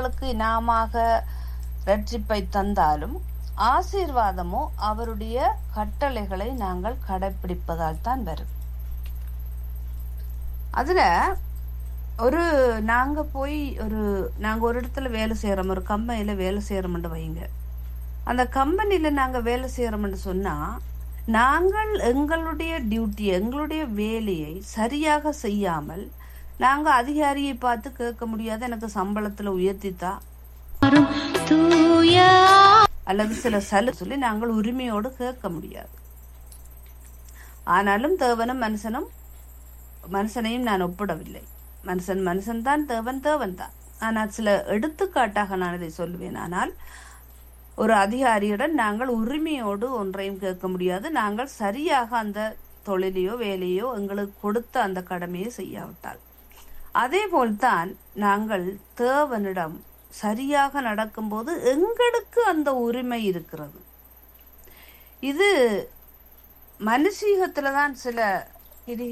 எங்களுக்கு இனாமாக ரட்சிப்பை தந்தாலும் ஆசீர்வாதமோ அவருடைய கட்டளைகளை நாங்கள் கடைப்பிடிப்பதால் தான் வரும் அதுல ஒரு நாங்க போய் ஒரு நாங்க ஒரு இடத்துல வேலை செய்யறோம் ஒரு கம்பெனில வேலை செய்யறோம்னு வைங்க அந்த கம்பெனில நாங்க வேலை செய்யறோம்னு சொன்னா நாங்கள் எங்களுடைய டியூட்டி எங்களுடைய வேலையை சரியாக செய்யாமல் நாங்க அதிகாரியை பார்த்து கேட்க முடியாது எனக்கு சம்பளத்துல உயர்த்தித்தா தூய அல்லது சில சலு சொல்லி நாங்கள் உரிமையோடு கேட்க முடியாது ஆனாலும் தேவனும் மனுஷனும் மனுஷனையும் நான் ஒப்பிடவில்லை மனுஷன் மனுஷன் தான் தேவன் தேவன் தான் ஆனால் சில எடுத்துக்காட்டாக நான் இதை சொல்லுவேன் ஆனால் ஒரு அதிகாரியுடன் நாங்கள் உரிமையோடு ஒன்றையும் கேட்க முடியாது நாங்கள் சரியாக அந்த தொழிலையோ வேலையோ எங்களுக்கு கொடுத்த அந்த கடமையை செய்யாவிட்டால் அதே போல்தான் நாங்கள் தேவனிடம் சரியாக நடக்கும்போது எங்களுக்கு அந்த உரிமை இருக்கிறது இது மனுஷீகத்துல தான் சில கிரி